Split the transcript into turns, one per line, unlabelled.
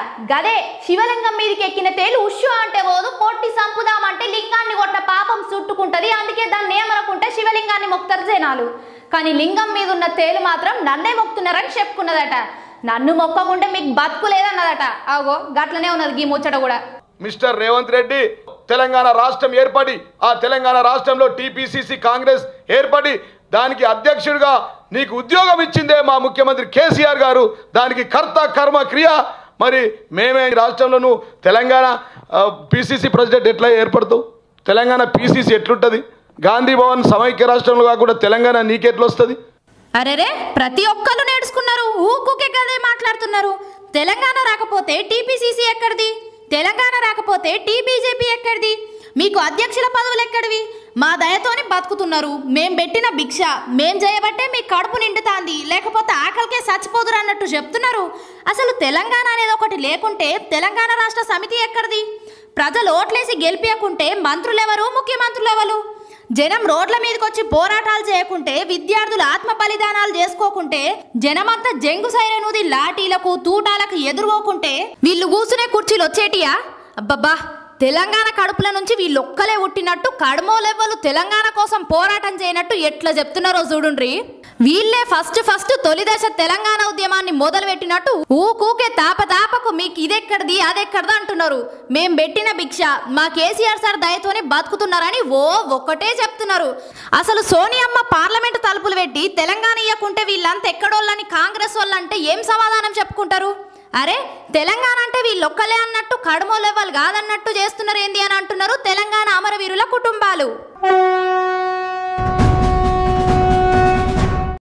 గదే శివలింగం మీదకి ఎక్కిన తేలు ఉష్యు అంటే పోదు కొట్టి సంపుదామంటే లింగాన్ని కొట్ట పాపం చుట్టుకుంటది అందుకే దాన్ని ఏమనుకుంటే శివలింగాన్ని మొక్తారు జనాలు కానీ లింగం మీద ఉన్న తేలు మాత్రం నన్నే మొక్కుతున్నారని చెప్పుకున్నదట నన్ను మొక్కకుంటే మీకు బతుకు లేదన్నదట అగో గట్లనే ఉన్నది గీ ముచ్చట కూడా
మిస్టర్ రేవంత్ రెడ్డి తెలంగాణ రాష్ట్రం ఏర్పడి ఆ తెలంగాణ రాష్ట్రంలో టీపీసీసీ కాంగ్రెస్ ఏర్పడి దానికి అధ్యక్షుడిగా నీకు ఉద్యోగం ఇచ్చిందే మా ముఖ్యమంత్రి కేసీఆర్ గారు దానికి కర్త కర్మ క్రియ మరి మేమే ఈ రాష్ట్రంలో నువ్వు తెలంగాణ పీసీసీ ప్రెసిడెంట్ ఎట్లా ఏర్పడతావు తెలంగాణ పీసీసీ ఎట్లుంటుంది గాంధీ భవన్ సమైక్య రాష్ట్రంలో కాకుండా తెలంగాణ నీకెట్లా వస్తుంది
అరెరే ప్రతి ఒక్కళ్ళు నేర్చుకున్నారు ఊకుకే కదే మాట్లాడుతున్నారు తెలంగాణ రాకపోతే టీపీసీసీ ఎక్కడిది తెలంగాణ రాకపోతే టీబీజేపీ ఎక్కడిది మీకు అధ్యక్షుల పదవులు ఎక్కడివి మా దయతోనే బతుకుతున్నారు మేం పెట్టిన భిక్ష మేం చేయబట్టే మీ కడుపు నిండుతాంది లేకపోతే ఆకలికే చచ్చిపోదురు అన్నట్టు చెప్తున్నారు అసలు తెలంగాణ అనేది ఒకటి లేకుంటే తెలంగాణ రాష్ట్ర సమితి ఎక్కడిది ప్రజలు ఓట్లేసి గెలిపించకుంటే మంత్రులెవరు ముఖ్యమంత్రులెవరు జనం రోడ్ల మీదకి వచ్చి పోరాటాలు చేయకుంటే విద్యార్థులు ఆత్మ బలిదానాలు చేసుకోకుంటే జనమంతా జంగు సైరనుది లాఠీలకు తూటాలకు ఎదురుకోకుంటే వీళ్ళు కూర్చునే కుర్చీలు వచ్చేటియా అబ్బబ్బా తెలంగాణ కడుపుల నుంచి వీళ్ళొక్కలే పుట్టినట్టు కడమోలెవ్వలు తెలంగాణ కోసం పోరాటం చేయనట్టు ఎట్లా చెప్తున్నారో చూడుండ్రి వీళ్ళే ఫస్ట్ ఫస్ట్ తొలి దశ తెలంగాణ ఉద్యమాన్ని మొదలు పెట్టినట్టు ఊకూకే తాప తాపకు మీకు ఇదెక్కడిది అదెక్కడిది అంటున్నారు మేం పెట్టిన భిక్ష మా కేసీఆర్ సార్ దయతోనే బతుకుతున్నారని ఓ ఒక్కటే చెప్తున్నారు అసలు సోనియమ్మ పార్లమెంటు తలుపులు పెట్టి తెలంగాణ ఇయ్యకుంటే వీళ్ళంతా ఎక్కడోళ్ళని కాంగ్రెస్ వాళ్ళంటే ఏం సమాధానం చెప్పుకుంటారు అరే తెలంగాణ అంటే వీళ్ళొక్కలే అన్నట్టు కడమో లెవెల్ కాదన్నట్టు చేస్తున్నారు ఏంది అని అంటున్నారు తెలంగాణ అమరవీరుల కుటుంబాలు